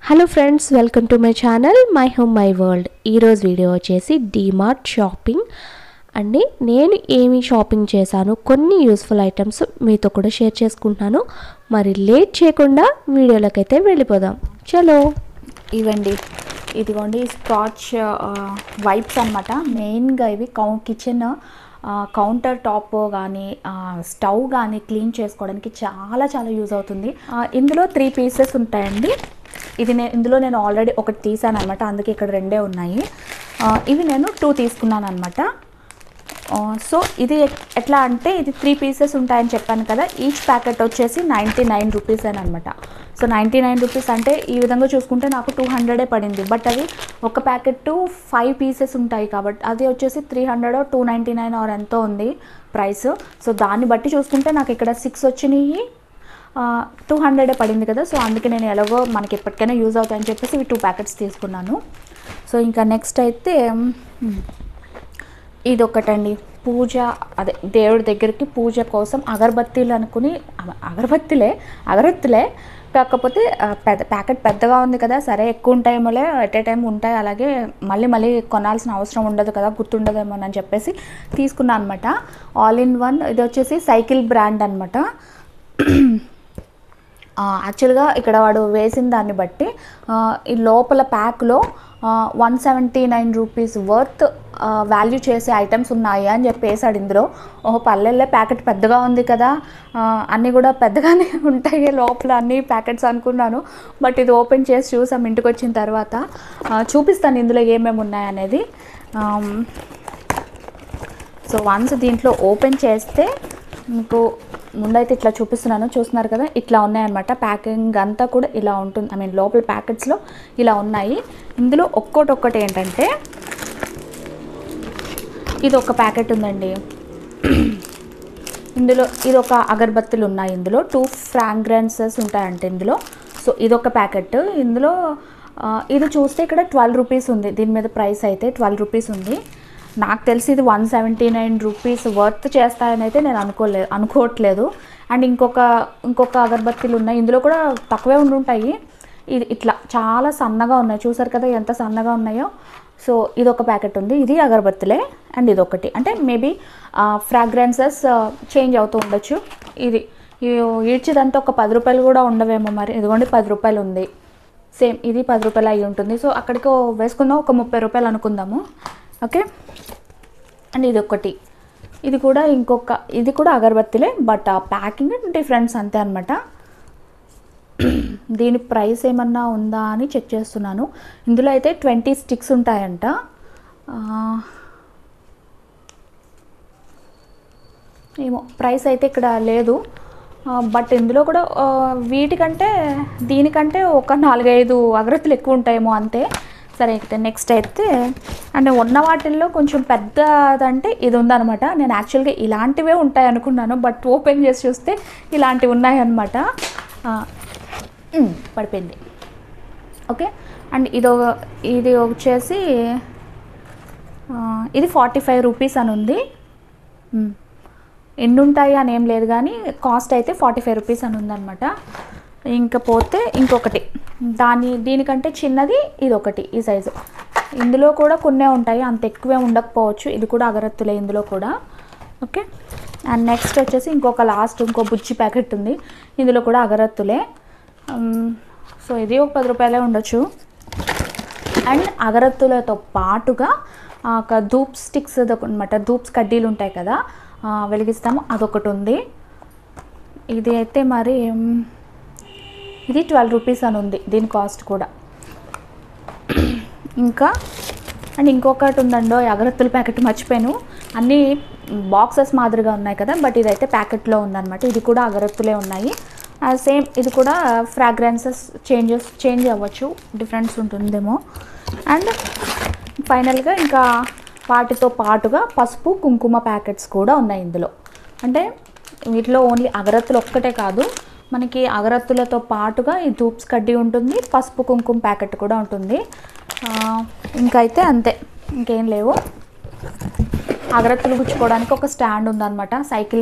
Hello friends welcome to my channel my home my world ఈరోజు video వచ్చేసి DMart shopping అండి నేను ఏమి షాపింగ్ చేశాను కొన్ని యూస్ఫుల్ ఐటమ్స్ మీతో కూడా షేర్ చేసుకుంటున్నాను మరి లేట్ చేయకుండా వీడియోలోకి అయితే వెళ్ళిపోదాం చలో ఇవండి ఇదిగోండి స్కాచ్ వైప్స్ అనమాట మెయిన్గా ఇవి కౌ కిచెన్ కౌంటర్ టాప్ కానీ స్టవ్ కానీ క్లీన్ చేసుకోవడానికి చాలా చాలా యూజ్ అవుతుంది ఆ, ఇందులో త్రీ పీసెస్ ఉంటాయండి ఇది నేను ఇందులో నేను ఆల్రెడీ ఒకటి తీసాను అనమాట అందుకే ఇక్కడ రెండే ఉన్నాయి ఆ, ఇవి నేను టూ తీసుకున్నాను అనమాట సో ఇది ఎట్- ఎట్లా అంటే ఇది త్రీ పీసెస్ ఉంటాయని చెప్పాను కదా ఈచ్ ప్యాకెట్ వచ్చేసి నైంటీ నైన్ రూపీస్ అని అనమాట సో నైంటీ నైన్ రూపీస్ అంటే ఈ విధంగా చూసుకుంటే నాకు టూ హండ్రెడే పడింది బట్ అది ఒక ప్యాకెట్ ఫైవ్ పీసెస్ ఉంటాయి కాబట్టి అది వచ్చేసి three hundred two ninety nine or ఎంతో ఉంది ప్రైస్ సో దాన్ని బట్టి చూసుకుంటే నాకు ఇక్కడ సిక్స్ వచ్చినాయి టూ హండ్రెడే పడింది కదా సో అందుకే నేను ఎలాగో మనకి ఎప్పటికైనా యూజ్ అవుతాయని చెప్పేసి ఇవి టూ ప్యాకెట్స్ తీసుకున్నాను సో ఇంకా నెక్స్ట్ అయితే మ్, ఇది ఒకటండి పూజ అదే దేవుడి దగ్గరికి పూజ కోసం అగరబత్తీలు అనుకుని అవ- అగరబత్తిలే అగరత్తులే కాకపోతే ఆ, పెద్ద ప్యాకెట్ పెద్దగా ఉంది కదా సరే ఎక్కువ ఉంటాయేమోలే ఎట్ ఏ టైం ఉంటాయి అలాగే మళ్ళీ మళ్ళీ కొనాల్సిన అవసరం ఉండదు కదా గుర్తుండదేమో అని చెప్పేసి తీసుకున్నాను అనమాట ఆల్ ఇన్ వన్ ఇది వచ్చేసి సైకిల్ బ్రాండ్ అనమాట యాక్చువల్గా ఇక్కడ వాడు వేసిన దాన్ని బట్టి ఆ, ఈ లోపల ప్యాక్లో one seventy nine rupees worth value చేసే ఐటమ్స్ ఉన్నాయి అని చెప్పి వేసాడు ఇందులో ఓహో పల్లెల్లో ప్యాకెట్ పెద్దగా ఉంది కదా ఆ, అన్నీ కూడా పెద్దగానే ఉంటాయి లోపల అన్ని ప్యాకెట్స్ అనుకున్నాను బట్ ఇది ఓపెన్ చేసి చూసాం ఇంటికి వచ్చిన తర్వాత ఆ, చూపిస్తాను ఇందులో ఏమేమి ఉన్నాయనేది ఆమ్, సో వన్స్ దీంట్లో ఓపెన్ చేస్తే మీకు ముందైతే ఇట్లా చూపిస్తున్నాను చూస్తున్నారు కదా ఇట్లా ఉన్నాయన్నమాట ప్యాకింగ్ అంతా కూడా ఇలా ఉంటుంది ఐ మీన్ లోపల ప్యాకెట్స్లో ఇలా ఉన్నాయి ఇందులో ఒక్కోటి ఒక్కటి ఏంటంటే ఇది ఒక ప్యాకెట్ ఉందండి ఇందులో ఇది ఒక అగరబత్తులు ఉన్నాయి ఇందులో టూ ఫ్రాగ్రెన్సెస్ ఉంటాయంట ఇందులో సో ఇదొక ప్యాకెట్ ఇందులో ఆ, ఇది చూస్తే ఇక్కడ ట్వెల్వ్ రూపీస్ ఉంది దీని మీద ప్రైస్ అయితే ట్వెల్వ్ రూపీస్ ఉంది నాకు తెలిసి ఇది one seventy nine rupees worth చేస్తాయని అయితే నేను అనుకోలేదు అనుకోవట్లేదు అండ్ ఇంకొక ఇంకొక అగరబత్తీలు ఉన్నాయి ఇందులో కూడా తక్కువే ఉండి ఉంటాయి ఇది ఇట్లా చాలా సన్నగా ఉన్నాయి చూసారు కదా ఎంత సన్నగా ఉన్నాయో సో ఇది ఒక ప్యాకెట్ ఉంది ఇది అగరబత్తిలే అండ్ ఇది ఒకటి అంటే మేబీ ఫ్రాగ్రెన్సెస్ చేంజ్ అవుతూ ఉండొచ్చు ఇది ఈడ్చిదంతా ఒక పది రూపాయలు కూడా ఉండవేమో మరి ఇదిగోండి పది రూపాయలు ఉంది సేమ్ ఇది పది రూపాయలు అయి ఉంటుంది సో అక్కడికి వేసుకుందాం ఒక ముప్పై రూపాయలు అనుకుందాము ఓకే అండ్ ఇది ఒకటి ఇది కూడా ఇంకొక ఇది కూడా అగరబత్తిలే బట్ ఆ ప్యాకింగ్ డిఫరెన్స్ అంతే అనమాట దీని ప్రైస్ ఏమన్నా ఉందా అని చెక్ చేస్తున్నాను ఇందులో అయితే ట్వంటీ స్టిక్స్ ఉంటాయంట ఆ, ఏమో ప్రైస్ అయితే ఇక్కడ లేదు ఆ, బట్ ఇందులో కూడా ఆ, వీటికంటే దీనికంటే ఒక నాలుగైదు అగరత్తులు ఎక్కువ ఉంటాయేమో అంతే సరే అయితే నెక్స్ట్ అయితే అంటే ఉన్న వాటిల్లో కొంచెం పెద్దదంటే ఇది ఉందన్నమాట నేను యాక్చువల్గా ఇలాంటివే ఉంటాయి అనుకున్నాను బట్ ఓపెన్ చేసి చూస్తే ఇలాంటివి ఉన్నాయన్నమాట ఆ, ఉమ్, పడిపోయింది ఓకే అండ్ ఇది ఇది వచ్చేసి ఆ, ఇది ఫార్టీ ఫైవ్ రూపీస్ అని ఉంది ఉమ్. ఎన్ని ఉంటాయి అని ఏం లేదు కానీ కాస్ట్ అయితే ఫార్టీ ఫైవ్ రూపీస్ అని ఉందన్నమాట ఇంకా పోతే ఇంకొకటి దాని దీనికంటే చిన్నది ఇది ఒకటి ఈ సైజు ఇందులో కూడా కొన్నే ఉంటాయి అంత ఎక్కువే ఉండకపోవచ్చు ఇది కూడా అగరత్తులే ఇందులో కూడా ఓకే అండ్ నెక్స్ట్ వచ్చేసి ఇంకొక లాస్ట్ ఇంకో బుజ్జి ప్యాకెట్ ఉంది ఇందులో కూడా అగరత్తులే ఉమ్, సో ఇది ఒక పది రూపాయలే ఉండొచ్చు అండ్ అగరత్తులతో పాటుగా ఆ, ఒక ధూప్ స్టిక్స్ అనమాట ధూప్స్ కడ్డీలు ఉంటాయి కదా ఆ, వెలిగిస్తాము అదొకటి ఉంది ఇది అయితే మరి మ్, ఇది ట్వెల్వ్ రూపీస్ అని ఉంది దీని కాస్ట్ కూడా ఇంకా అండ్ ఇంకొకటి ఉందండో ఈ అగరత్తుల ప్యాకెట్ మర్చిపోయాను అన్నీ బాక్సెస్ మాదిరిగా ఉన్నాయి కదా బట్ ఇదైతే ప్యాకెట్లో ఉందన్నమాట ఇది కూడా అగరత్తులే ఉన్నాయి సేమ్ ఇది కూడా ఫ్రాగ్రెన్సెస్ చేంజెస్ చేంజ్ అవ్వచ్చు డిఫరెన్స్ ఉంటుందేమో అండ్ ఫైనల్గా ఇంకా వాటితో పాటుగా పసుపు కుంకుమ ప్యాకెట్స్ కూడా ఉన్నాయి ఇందులో అంటే వీటిలో ఓన్లీ అగరత్తులు ఒక్కటే కాదు మనకి అగరత్తులతో పాటుగా ఈ ధూప్స్ కడ్డీ ఉంటుంది పసుపు కుంకుమ ప్యాకెట్ కూడా ఉంటుంది ఆ, ఇంకైతే అంతే ఇంకేం లేవు అగరత్తులు గుచ్చుకోవడానికి ఒక స్టాండ్ ఉందన్నమాట సైకిల్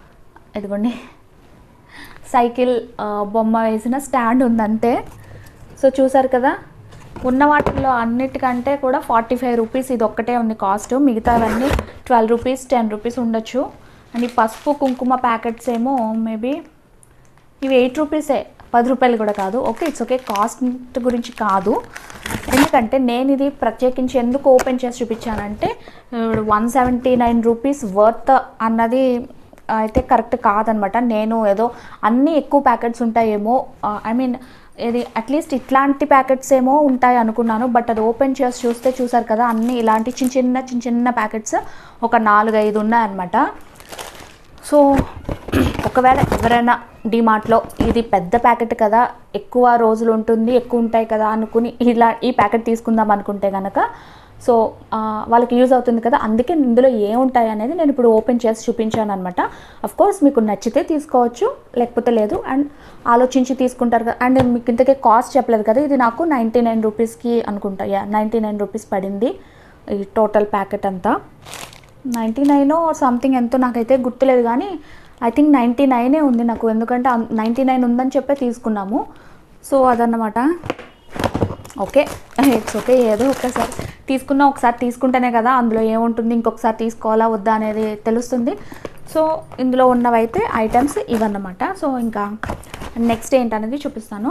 ఇదిగోండి సైకిల్ ఆ, బొమ్మ వేసిన స్టాండ్ ఉంది అంతే సో చూసారు కదా ఉన్న వాటిల్లో అన్నిటికంటే కూడా ఫార్టీ ఫైవ్ రూపీస్ ఇది ఒక్కటే ఉంది కాస్ట్ మిగతావన్నీ ట్వెల్వ్ రూపీస్ టెన్ రూపీస్ ఉండొచ్చు అండ్ ఈ పసుపు కుంకుమ ప్యాకెట్స్ ఏమో మేబీ ఇవి ఎయిట్ రూపీసే పది రూపాయలు కూడా కాదు ఓకే ఇట్స్ ఓకే కాస్ట్ గురించి కాదు ఎందుకంటే నేను ఇది ప్రత్యేకించి ఎందుకు ఓపెన్ చేసి చూపించానంటే one seventy nine rupees worth అన్నది అయితే కరెక్ట్ కాదనమాట నేను ఏదో అన్నీ ఎక్కువ ప్యాకెట్స్ ఉంటాయేమో ఐ మీన్ ఇది అట్లీస్ట్ ఇట్లాంటి ప్యాకెట్స్ ఏమో ఉంటాయి అనుకున్నాను బట్ అది ఓపెన్ చేసి చూస్తే చూసారు కదా అన్నీ ఇలాంటి చిన్న చిన్న చిన్న చిన్న ప్యాకెట్స్ ఒక నాలుగు ఐదు ఉన్నాయన్నమాట సో ఒకవేళ ఎవరైనా డిమార్ట్లో ఇది పెద్ద ప్యాకెట్ కదా ఎక్కువ రోజులు ఉంటుంది ఎక్కువ ఉంటాయి కదా అనుకుని ఇలా ఈ ప్యాకెట్ తీసుకుందాం అనుకుంటే కనుక సో ఆ, వాళ్ళకి యూజ్ అవుతుంది కదా అందుకే ఇందులో ఏముంటాయి అనేది నేను ఇప్పుడు ఓపెన్ చేసి చూపించాను అనమాట కోర్స్ మీకు నచ్చితే తీసుకోవచ్చు లేకపోతే లేదు అండ్ ఆలోచించి తీసుకుంటారు కదా అండ్ మీకు ఇంతకే కాస్ట్ చెప్పలేదు కదా ఇది నాకు నైంటీ నైన్ రూపీస్కి అనుకుంటా యా నైంటీ నైన్ రూపీస్ పడింది ఈ టోటల్ ప్యాకెట్ అంతా నైంటీ నైన్ సంథింగ్ ఎంతో నాకైతే గుర్తులేదు కానీ ఐ థింక్ నైంటీ నైనే ఉంది నాకు ఎందుకంటే నైంటీ నైన్ ఉందని చెప్పే తీసుకున్నాము సో అదన్నమాట ఓకే ఇట్స్ ఓకే ఏదో ఒకసారి తీసుకున్నా ఒకసారి తీసుకుంటేనే కదా అందులో ఏముంటుంది ఇంకొకసారి తీసుకోవాలా వద్దా అనేది తెలుస్తుంది సో ఇందులో ఉన్నవైతే ఐటమ్స్ ఇవన్నమాట సో ఇంకా నెక్స్ట్ ఏంటనేది చూపిస్తాను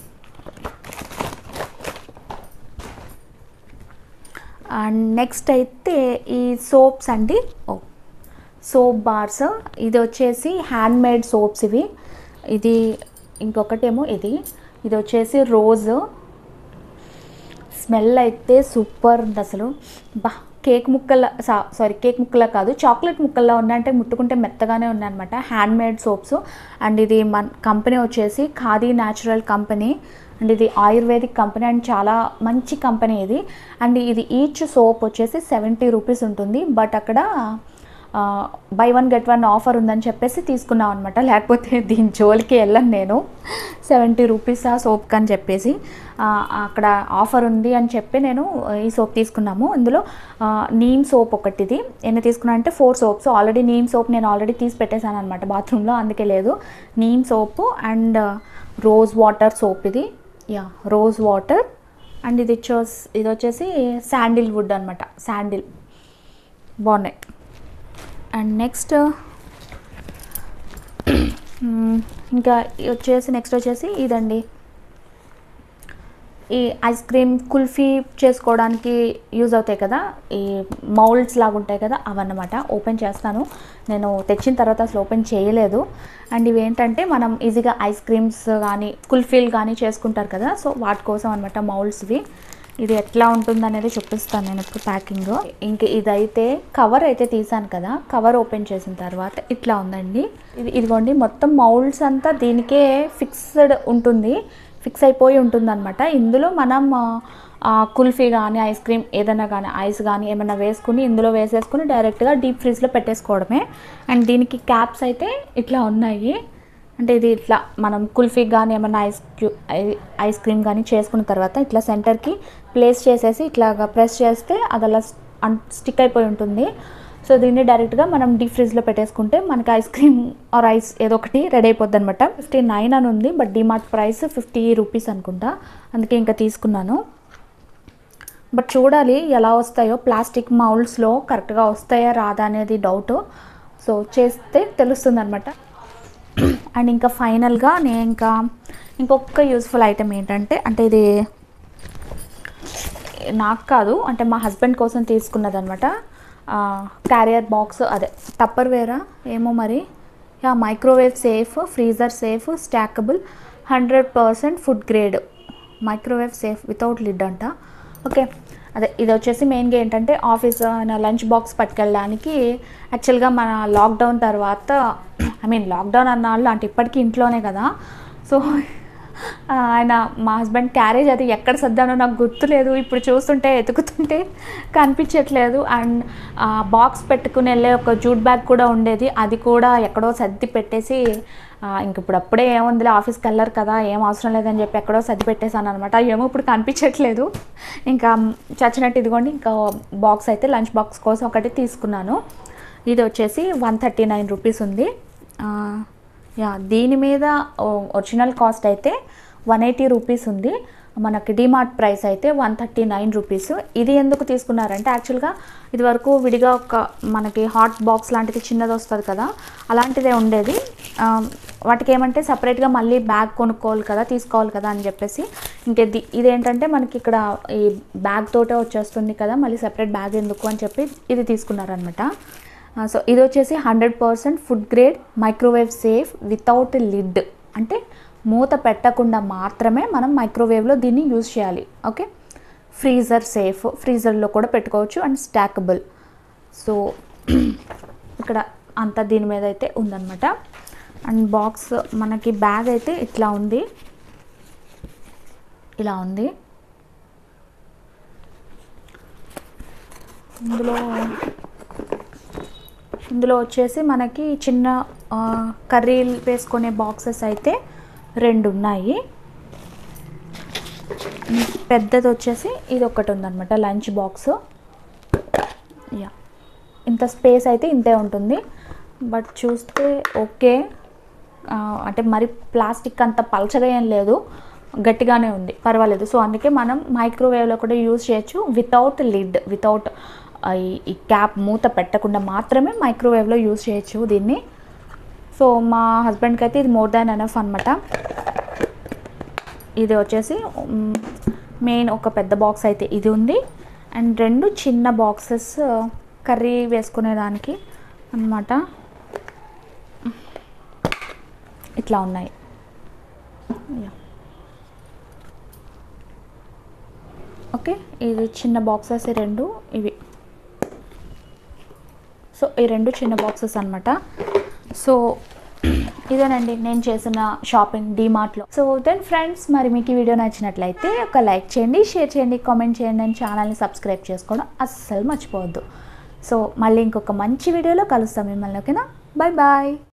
అండ్ నెక్స్ట్ అయితే ఈ సోప్స్ అండి ఓ సోప్ బార్స్ ఇది వచ్చేసి హ్యాండ్ మేడ్ సోప్స్ ఇవి ఇది ఇంకొకటేమో ఇది ఇది వచ్చేసి రోజ్ స్మెల్ అయితే సూపర్ ఉంది అసలు బా కేక్ ముక్కల సారీ కేక్ ముక్కలా కాదు చాక్లెట్ ముక్కల్లా ఉన్నాయంటే ముట్టుకుంటే మెత్తగానే ఉన్నాయన్నమాట హ్యాండ్ మేడ్ సోప్స్ అండ్ ఇది మన కంపెనీ వచ్చేసి ఖాదీ న్యాచురల్ కంపెనీ అండ్ ఇది ఆయుర్వేదిక్ కంపెనీ అండ్ చాలా మంచి కంపెనీ ఇది అండ్ ఇది ఈచ్ సోప్ వచ్చేసి సెవెంటీ రూపీస్ ఉంటుంది బట్ అక్కడ buy one get one offer ఉందని చెప్పేసి తీసుకున్నాం అనమాట లేకపోతే దీని జోలికి వెళ్ళను నేను సెవెంటీ రూపీస్ ఆ సోప్కి అని చెప్పేసి ఆ, అక్కడ ఆఫర్ ఉంది అని చెప్పి నేను ఈ సోప్ తీసుకున్నాము ఇందులో ఆ, నీమ్ సోప్ ఒకటి ఇది ఎన్ని తీసుకున్నా అంటే four soaps already neem soap నేను ఆల్రెడీ తీసి పెట్టేశాను అనమాట బాత్రూంలో అందుకే లేదు neem soap and rose water soap ఇది యా రోజ్ వాటర్ అండ్ ఇది వచ్చేసి ఇది వచ్చేసి శాండిల్ వుడ్ అనమాట శాండిల్ బాగున్నాయి అండ్ నెక్స్ట్ ఇంకా వచ్చేసి నెక్స్ట్ వచ్చేసి ఇదండి ఈ ఐస్ క్రీమ్ కుల్ఫీ చేసుకోవడానికి యూజ్ అవుతాయి కదా ఈ మౌల్డ్స్ లాగా ఉంటాయి కదా అవన్నమాట ఓపెన్ చేస్తాను నేను తెచ్చిన తర్వాత అసలు ఓపెన్ చేయలేదు అండ్ ఇవి ఏంటంటే మనం ఈజీగా ఐస్ క్రీమ్స్ కానీ కుల్ఫీలు కానీ చేసుకుంటారు కదా సో వాటి కోసం అనమాట మౌల్డ్స్ ఇవి ఇది ఎట్లా ఉంటుంది అనేది చూపిస్తాను నేను ఇప్పుడు ప్యాకింగ్ ఇంక ఇదైతే కవర్ అయితే తీసాను కదా కవర్ ఓపెన్ చేసిన తర్వాత ఇట్లా ఉందండి ఇది ఇదిగోండి మొత్తం మౌల్డ్స్ అంతా దీనికే ఫిక్స్డ్ ఉంటుంది ఫిక్స్ అయిపోయి ఉంటుందన్నమాట ఇందులో మనం ఆ, కుల్ఫీ కానీ ఐస్ క్రీమ్ ఏదైనా కానీ ఐస్ కానీ ఏమైనా వేసుకుని ఇందులో వేసేసుకుని డైరెక్ట్గా డీప్ ఫ్రీజ్లో పెట్టేసుకోవడమే అండ్ దీనికి క్యాప్స్ అయితే ఇట్లా ఉన్నాయి అంటే ఇది ఇట్లా మనం కుల్ఫీ కానీ ఏమైనా ఐస్ క్యూ ఐ- ఐస్ క్రీమ్ కానీ చేసుకున్న తర్వాత ఇట్లా సెంటర్కి ప్లేస్ చేసేసి ఇట్లాగా ప్రెస్ చేస్తే అది అలా స్టిక్ అయిపోయి ఉంటుంది సో దీన్ని డైరెక్ట్గా మనం డీప్ ఫ్రిడ్జ్లో పెట్టేసుకుంటే మనకి ఐస్ క్రీమ్ ఆర్ ఐస్ ఏదో ఒకటి రెడీ అయిపోద్ది అనమాట ఫిఫ్టీ నైన్ అని ఉంది but DMart price fifty rupees అనుకుంటా అందుకే ఇంకా తీసుకున్నాను బట్ చూడాలి ఎలా వస్తాయో ప్లాస్టిక్ మౌల్డ్స్లో కరెక్ట్గా వస్తాయా రాదా అనేది డౌట్ సో చేస్తే తెలుస్తుంది అనమాట అండ్ ఇంకా ఫైనల్గా నేను ఇంకా ఇంకొక యూస్ఫుల్ ఐటెం ఏంటంటే అంటే ఇది నాకు కాదు అంటే మా హస్బెండ్ కోసం తీసుకున్నది అనమాట క్యారియర్ బాక్స్ అదే టప్పర్ వేరా ఏమో మరి yeah microwave safe freezer safe stackable hundred percent food grade microwave safe without lid అంట ఓకే అదే ఇది వచ్చేసి మెయిన్గా ఏంటంటే ఆఫీస్ ఆయన లంచ్ బాక్స్ పట్టుకెళ్ళడానికి యాక్చువల్గా మన లాక్డౌన్ తర్వాత ఐ మీన్ లాక్డౌన్ అన్నాళ్ళు అంటే ఇప్పటికీ ఇంట్లోనే కదా సో ఆ, ఆయన మా హస్బెండ్ క్యారేజ్ అది ఎక్కడ సర్దానో నాకు గుర్తులేదు ఇప్పుడు చూస్తుంటే ఎతుకుతుంటే కనిపించట్లేదు అండ్ బాక్స్ పెట్టుకుని వెళ్ళే ఒక జూట్ బ్యాగ్ కూడా ఉండేది అది కూడా ఎక్కడో సర్ది పెట్టేసి ఆ, ఇంక ఇప్పుడు అప్పుడే ఏముందిలే ఆఫీస్కి వెళ్ళరు కదా ఏం అవసరం లేదని చెప్పి ఎక్కడో సర్ది పెట్టేశాను అనమాట ఏమో ఇప్పుడు కనిపించట్లేదు ఇంకా చచ్చినట్టు ఇదిగోండి ఇంకా బాక్స్ అయితే లంచ్ బాక్స్ కోసం ఒకటి తీసుకున్నాను ఇది వచ్చేసి వన్ థర్టీ నైన్ రూపీస్ ఉంది ఆ, యా దీని మీద ఒరిజినల్ కాస్ట్ అయితే వన్ ఎయిటీ రూపీస్ ఉంది మనకి డిమార్ట్ ప్రైస్ అయితే వన్ థర్టీ నైన్ రూపీస్ ఇది ఎందుకు తీసుకున్నారంటే యాక్చువల్గా ఇది వరకు విడిగా ఒక మనకి హాట్ బాక్స్ లాంటిది చిన్నది వస్తుంది కదా అలాంటిదే ఉండేది ఆ, వాటికి ఏమంటే సపరేట్గా మళ్ళీ బ్యాగ్ కొనుక్కోవాలి కదా తీసుకోవాలి కదా అని చెప్పేసి ఇంకేది ఇదేంటంటే మనకి ఇక్కడ ఈ బ్యాగ్ తోటే వచ్చేస్తుంది కదా మళ్ళీ సపరేట్ బ్యాగ్ ఎందుకు అని చెప్పి ఇది తీసుకున్నారనమాట సో ఇది వచ్చేసి hundred percent food grade microwave safe without lid అంటే మూత పెట్టకుండా మాత్రమే మనం మైక్రోవేవ్లో దీన్ని యూజ్ చేయాలి ఓకే ఫ్రీజర్ సేఫ్ ఫ్రీజర్లో కూడా పెట్టుకోవచ్చు అండ్ స్టాకబుల్ సో ఇక్కడ అంతా దీని మీద అయితే ఉందన్నమాట అండ్ బాక్స్ మనకి బ్యాగ్ అయితే ఇట్లా ఉంది ఇలా ఉంది ఇందులో ఇందులో వచ్చేసి మనకి చిన్న ఆ, కర్రీలు వేసుకునే బాక్సెస్ అయితే రెండు ఉన్నాయి పెద్దది వచ్చేసి ఇది ఒకటి ఉందన్నమాట లంచ్ బాక్స్ యా ఇంత స్పేస్ అయితే ఇంతే ఉంటుంది బట్ చూస్తే ఓకే ఆ, అంటే మరి ప్లాస్టిక్ అంత పలచగా ఏం లేదు గట్టిగానే ఉంది పర్వాలేదు సో అందుకే మనం మైక్రోవేవ్లో కూడా యూజ్ చేయొచ్చు వితౌట్ లిడ్ వితౌట్ ఈ క్యాప్ మూత పెట్టకుండా మాత్రమే మైక్రోవేవ్లో యూజ్ చేయొచ్చు దీన్ని సో మా హస్బెండ్కి అయితే ఇది మోర్ దాన్ ఎనఫ్ అనమాట ఇది వచ్చేసి మెయిన్ ఒక పెద్ద బాక్స్ అయితే ఇది ఉంది అండ్ రెండు చిన్న బాక్సెస్ కర్రీ వేసుకునేదానికి అన్నమాట ఇట్లా ఉన్నాయి యా. ఓకే ఇది చిన్న బాక్సెస్ ఈ రెండు ఇవి సో ఈ రెండు చిన్న బాక్సెస్ అనమాట సో ఇదేనండి నేను చేసిన షాపింగ్ డీమార్ట్లో సో దెన్ ఫ్రెండ్స్ మరి మీకు ఈ వీడియో నచ్చినట్లయితే ఒక లైక్ చేయండి షేర్ చేయండి కామెంట్ చేయండి అండ్ ఛానల్ని సబ్స్క్రైబ్ చేసుకోవడం అస్సలు మర్చిపోవద్దు సో మళ్ళీ ఇంకొక మంచి వీడియోలో కలుస్తాం మిమ్మల్ని ఓకేనా బాయ్ బాయ్